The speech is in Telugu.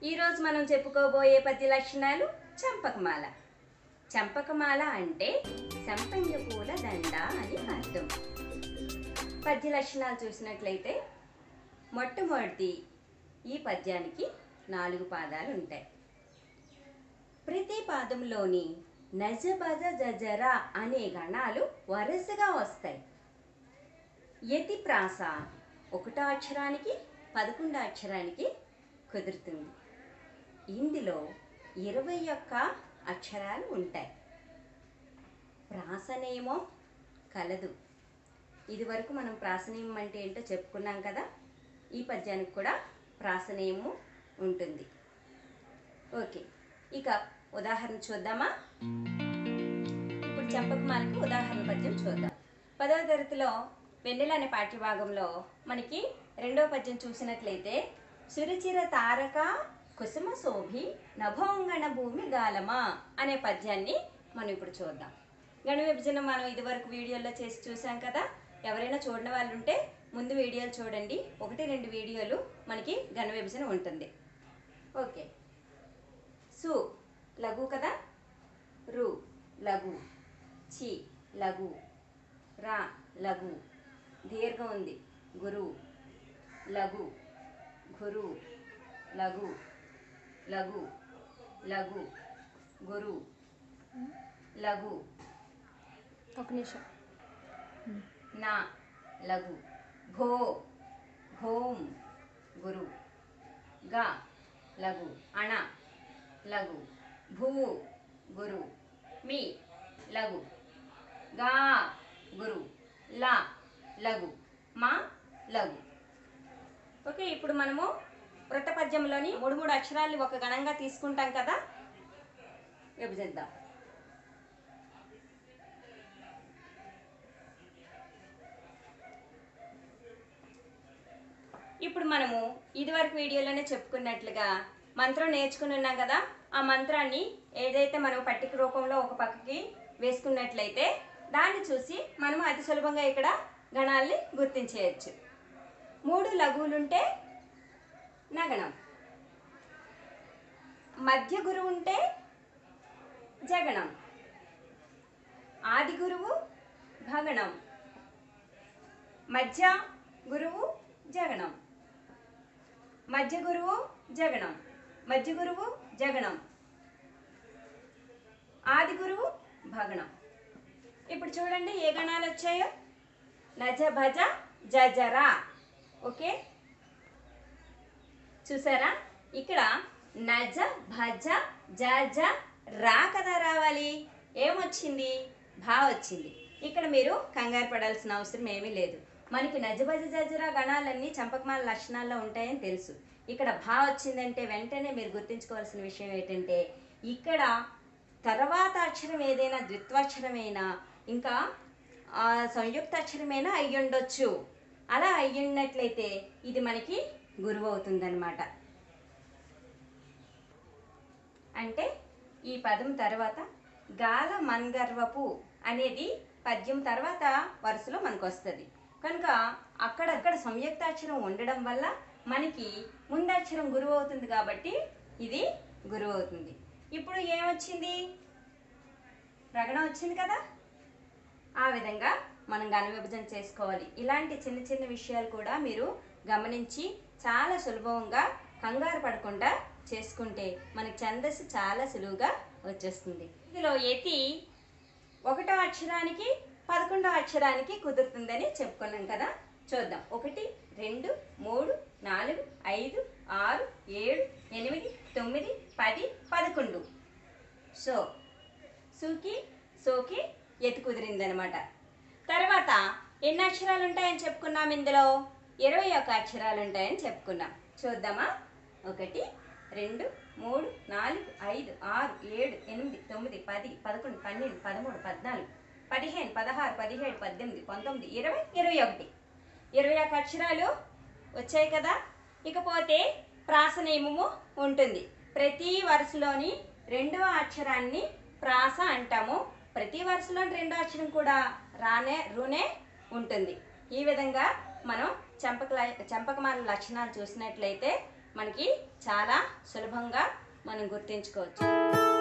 ఈరోజు మనం చెప్పుకోబోయే పది లక్షణాలు చంపకమాల చంపకమాల అంటే సంపంగ పూల దండ అని అర్థం పద్య లక్షణాలు చూసినట్లయితే మొట్టమొదటి ఈ పద్యానికి నాలుగు పాదాలు ఉంటాయి ప్రతి పాదంలోని నజబజ జజర అనే గణాలు వరుసగా వస్తాయి యతి ప్రాస ఒకటో అక్షరానికి పదకొండో అక్షరానికి కుదురుతుంది ఇందులో ఇరవై ఒక్క అక్షరాలు ఉంటాయి ప్రాసనేమో కలదు ఇదివరకు మనం ప్రాసనేమం అంటే ఏంటో చెప్పుకున్నాం కదా ఈ పద్యానికి కూడా ప్రాసనేయము ఉంటుంది ఓకే ఇక ఉదాహరణ చూద్దామా ఇప్పుడు చంపకమాలకు ఉదాహరణ పద్యం చూద్దాం పదవ తరగతిలో వెన్నెల అనే పాఠ్యభాగంలో మనకి రెండవ పద్యం చూసినట్లయితే సురుచిర తారక కుసుమ శోభి నభోంగణ భూమి గాలమా అనే పద్యాన్ని మనం ఇప్పుడు చూద్దాం గణ విభజన మనం ఇదివరకు వీడియోలో చేసి చూసాం కదా ఎవరైనా చూడని వాళ్ళు ఉంటే ముందు వీడియోలు చూడండి ఒకటి రెండు వీడియోలు మనకి గణ విభజన ఉంటుంది ఓకే సు లఘు కదా రు లఘు చి లఘు రా లఘు దీర్ఘం ఉంది గురు లఘు గురు లఘు లఘు లఘు గురు లఘు ఒక నిమిషం నా లఘు భో భోం గురు గా లఘు అణ లఘు భూ గురు మీ లఘు గా గురు లా లఘు మా లఘు ఓకే ఇప్పుడు మనము వృత్త పద్యంలోని మూడు మూడు అక్షరాలు ఒక గణంగా తీసుకుంటాం కదా విభజిద్దాం ఇప్పుడు మనము ఇదివరకు వీడియోలోనే చెప్పుకున్నట్లుగా మంత్రం నేర్చుకుని ఉన్నాం కదా ఆ మంత్రాన్ని ఏదైతే మనం పట్టిక రూపంలో ఒక పక్కకి వేసుకున్నట్లయితే దాన్ని చూసి మనము అతి సులభంగా ఇక్కడ గణాల్ని గుర్తించేయచ్చు మూడు లఘువులుంటే నగణం మధ్య గురువు ఉంటే జగణం ఆది గురువు భగణం మధ్య గురువు జగణం మధ్య గురువు జగణం మధ్య గురువు జగణం ఆది గురువు భగణం ఇప్పుడు చూడండి ఏ గణాలు వచ్చాయో నజ భజ జజరా ఓకే చూసారా ఇక్కడ నజ భజ జజ రా కదా రావాలి ఏమొచ్చింది భా వచ్చింది ఇక్కడ మీరు కంగారు పడాల్సిన అవసరం ఏమీ లేదు మనకి నజబజ జజరా గణాలన్నీ చంపకమాల లక్షణాల్లో ఉంటాయని తెలుసు ఇక్కడ భా వచ్చిందంటే వెంటనే మీరు గుర్తుంచుకోవాల్సిన విషయం ఏంటంటే ఇక్కడ తర్వాత అక్షరం ఏదైనా ద్విత్వాక్షరమైనా ఇంకా ఆ, సంయుక్త అక్షరమైనా అయ్యి ఉండొచ్చు అలా అయ్యున్నట్లయితే ఇది మనకి గురువు అవుతుందన్నమాట అంటే ఈ పదం తర్వాత గాల మన్గర్వపు అనేది పద్యం తర్వాత వరుసలో మనకు వస్తుంది కనుక అక్కడక్కడ సంయుక్తాక్షరం ఉండడం వల్ల మనకి ముందక్షరం గురువు అవుతుంది కాబట్టి ఇది గురువు అవుతుంది ఇప్పుడు ఏమొచ్చింది రగడం వచ్చింది కదా ఆ విధంగా మనం ఘన విభజన చేసుకోవాలి ఇలాంటి చిన్న చిన్న విషయాలు కూడా మీరు గమనించి చాలా సులభంగా కంగారు పడకుండా చేసుకుంటే మనకి ఛందస్సు చాలా సులువుగా వచ్చేస్తుంది ఇందులో యతి ఒకటో అక్షరానికి పదకొండో అక్షరానికి కుదురుతుందని చెప్పుకున్నాం కదా చూద్దాం ఒకటి రెండు మూడు నాలుగు ఐదు ఆరు ఏడు ఎనిమిది తొమ్మిది పది పదకొండు సో సుకి సోకి ఎతి కుదిరిందనమాట తర్వాత ఎన్ని అక్షరాలు ఉంటాయని చెప్పుకున్నాం ఇందులో ఇరవై ఒక్క అక్షరాలు ఉంటాయని చెప్పుకున్నాం చూద్దామా ఒకటి రెండు మూడు నాలుగు ఐదు ఆరు ఏడు ఎనిమిది తొమ్మిది పది పదకొండు పన్నెండు పదమూడు పద్నాలుగు పదిహేను పదహారు పదిహేడు పద్దెనిమిది పంతొమ్మిది ఇరవై ఇరవై ఒకటి ఇరవై ఒక్క అక్షరాలు వచ్చాయి కదా ఇకపోతే ప్రాస నియమము ఉంటుంది ప్రతి వరుసలోని రెండవ అక్షరాన్ని ప్రాస అంటాము ప్రతి వరుసలో రెండో అక్షరం కూడా రానే రునే ఉంటుంది ఈ విధంగా మనం చంపక చంపకమాల లక్షణాలు చూసినట్లయితే మనకి చాలా సులభంగా మనం గుర్తించుకోవచ్చు